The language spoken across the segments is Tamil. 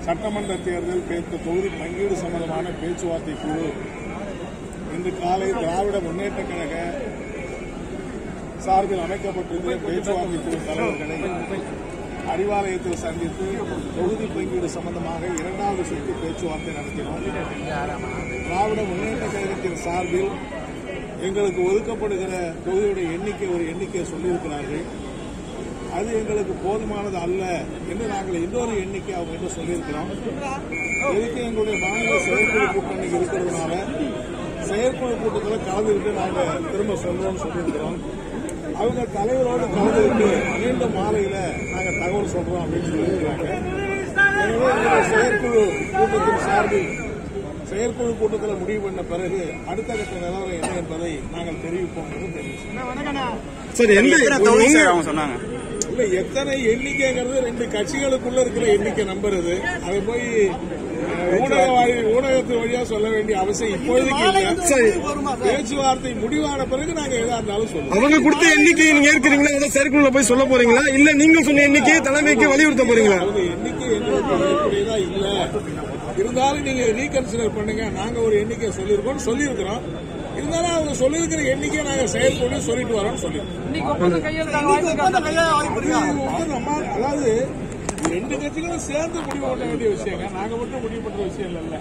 சட்டமன்ற தேர்தல் பேச்சு தொகுதி பங்கீடு சம்பந்தமான பேச்சுவார்த்தை குழு இன்று காலை திராவிட முன்னேற்ற கழக சார்பில் அமைக்கப்பட்டிருந்த பேச்சுவார்த்தை குழு தலைவர்களை அறிவாலயத்தில் சந்தித்து தொகுதி பங்கீடு சம்பந்தமாக இரண்டாவது சுற்று பேச்சுவார்த்தை நடத்தினோம் திராவிட முன்னேற்ற கழகத்தின் சார்பில் எங்களுக்கு ஒதுக்கப்படுகிற தொகுதியுடைய எண்ணிக்கை ஒரு எண்ணிக்கையை சொல்லியிருக்கிறார்கள் அது எங்களுக்கு போதுமானது அல்ல என்று நாங்கள் இன்னொரு எண்ணிக்கை அவங்க கிட்ட சொல்லியிருக்கிறோம் இதுக்கு எங்களுடைய மாநில செயற்குழு கூட்டணி இருக்கிறதுனால செயற்குழு கூட்டத்தில் கலந்துக்கிட்டு நாங்கள் திரும்ப சொல்றோம்னு சொல்லியிருக்கிறோம் அவங்க தலைவரோடு கலந்துக்கிட்டு மீண்டும் மாலையில நாங்கள் தகவல் சொல்றோம் அப்படின்னு சொல்லியிருக்கிறாங்க எனவே எங்களுடைய செயற்குழு கூட்டத்தின் சார்பில் செயற்குழு கூட்டத்தில் முடிவு பண்ண பிறகு அடுத்த கட்ட நிலவரம் என்ன என்பதை நாங்கள் தெரிவிப்போம் என்று தெரிவிச்சோம் சார் எந்த எத்தனை தொகுதி சார் அவங்க சொன்னாங்க இல்ல எத்தனை எண்ணிக்கைங்கிறது ரெண்டு கட்சிகளுக்குள்ள இருக்கிற எண்ணிக்கை நம்பர் இது அதை போய் அஹ், ஊடக வாரி- ஊடகத்து வழியா சொல்ல வேண்டிய அவசியம் இப்பொழுதுக்கு இல்லை சரி பேச்சுவார்த்தை முடிவான பிறகு நாங்க எதா இருந்தாலும் சொல்லுவோம் அவங்க கொடுத்த எண்ணிக்கையை நீங்க ஏற்கிறீங்களா அதை செயற்குழுல போய் சொல்ல போறீங்களா இல்ல நீங்க சொன்ன எண்ணிக்கையை தலைமைக்கு வலியுறுத்த போறீங்களா அவங்க எண்ணிக்கை எங்களுக்கு ஏற்புடையதா இல்ல இருந்தாலும் நீங்க ரீகன்சிடர் பண்ணுங்க நாங்க ஒரு எண்ணிக்கை சொல்லியிருக்கோம் சொல்லியிருக்கிறோம் இருந்தாலும் அவங்க சொல்லியிருக்கிற எண்ணிக்கையை நாங்க செயற்குழு சொல்லிட்டு வரோம்னு சொல்லியிருக்கோம் இது வந்து நம்ம அதாவது ரெண்டு கட்சிகளும் சேர்ந்து முடிவு பண்ண வேண்டிய விஷயங்க நாங்க மட்டும் முடிவு பண்ற விஷயம் இல்ல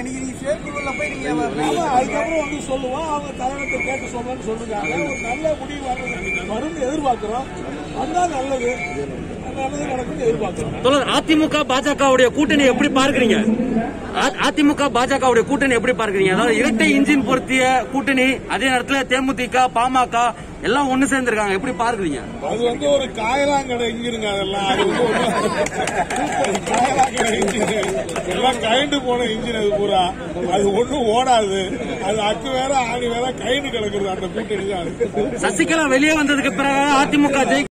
ஆமா அதுக்கப்புறம் வந்து சொல்லுவோம் அவங்க தலைவத்தை கேட்டு சொல்லணும்னு சொல்லுறாங்க ஒரு நல்ல முடிவு வர்றது வரும்னு எதிர்பார்க்கிறோம் வந்தா நல்லது நல்லது நடக்கும்னு எதிர்பார்க்கிறோம் தொடர் அதிமுக பாஜகவுடைய கூட்டணி எப்படி பார்க்கறீங்க அ- அதிமுக பாஜகவுடைய கூட்டணி எப்படி பார்க்கறீங்க அதாவது இரட்டை இன்ஜின் பொருத்திய கூட்டணி அதே நேரத்தில் தேமுதிக பாமக எல்லாம் ஒண்ணு சேர்ந்திருக்காங்க எப்படி பார்க்கறீங்க அது வந்து ஒரு காயலாங்கடை இன்ஜினுங்க அதெல்லாம் அது வந்து ஒரு காயலாங்கடை இன்ஜின் எல்லாம் கயண்டு போன இன்ஜின் அது பூரா அது ஒண்ணும் ஓடாது அது அக்கு வேற ஆணி வேற கயண்டு கிடக்குறது அந்த கூட்டணி தான் அது சசிகலா வெளியே வந்ததுக்கு பிறகு அதிமுக ஜெயி